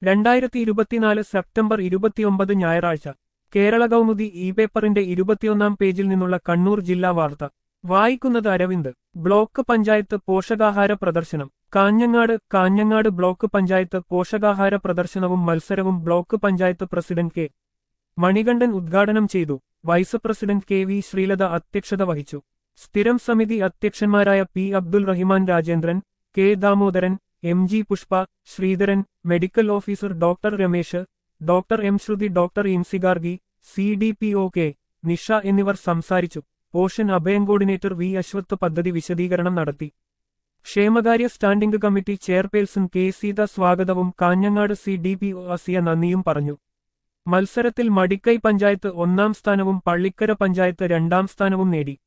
രണ്ടായിരത്തി ഇരുപത്തിനാല് സെപ്റ്റംബർ ഇരുപത്തിയൊമ്പത് ഞായറാഴ്ച കേരള കൗമുദി ഇ പേപ്പറിന്റെ ഇരുപത്തിയൊന്നാം പേജിൽ നിന്നുള്ള കണ്ണൂർ ജില്ലാ വാർത്ത വായിക്കുന്നത് അരവിന്ദ് ബ്ലോക്ക് പഞ്ചായത്ത് പോഷകാഹാര പ്രദർശനം കാഞ്ഞങ്ങാട് കാഞ്ഞങ്ങാട് ബ്ലോക്ക് പഞ്ചായത്ത് പോഷകാഹാര പ്രദർശനവും മത്സരവും block panchayat president K Manikandan ഉദ്ഘാടനം ചെയ്തു vice president K V Sreelatha അധ്യക്ഷത വഹിച്ചു സ്ഥിരം സമിതി അധ്യക്ഷന്മാരായ P Abdul Rahiman Rajendran K Damodaran M G Pushpa Sreedharan medical officer doctor Ramesh doctor M Sruthi doctor ഇൻസിഗാർഗി C D P O K Nisha എന്നിവർ സംസാരിച്ചു പോഷൻ അഭയം കോർഡിനേറ്റർ വി അശ്വത്ത് പദ്ധതി വിശദീകരണം നടത്തി ക്ഷേമകാര്യ standing committee chairperson K Seetha സ്വാഗതവും Kanhangad C D P O Asiya നന്ദിയും പറഞ്ഞു മത്സരത്തിൽ മടിക്കൈ പഞ്ചായത്ത് ഒന്നാം സ്ഥാനവും പള്ളിക്കര പഞ്ചായത്ത് രണ്ടാം സ്ഥാനവും നേടി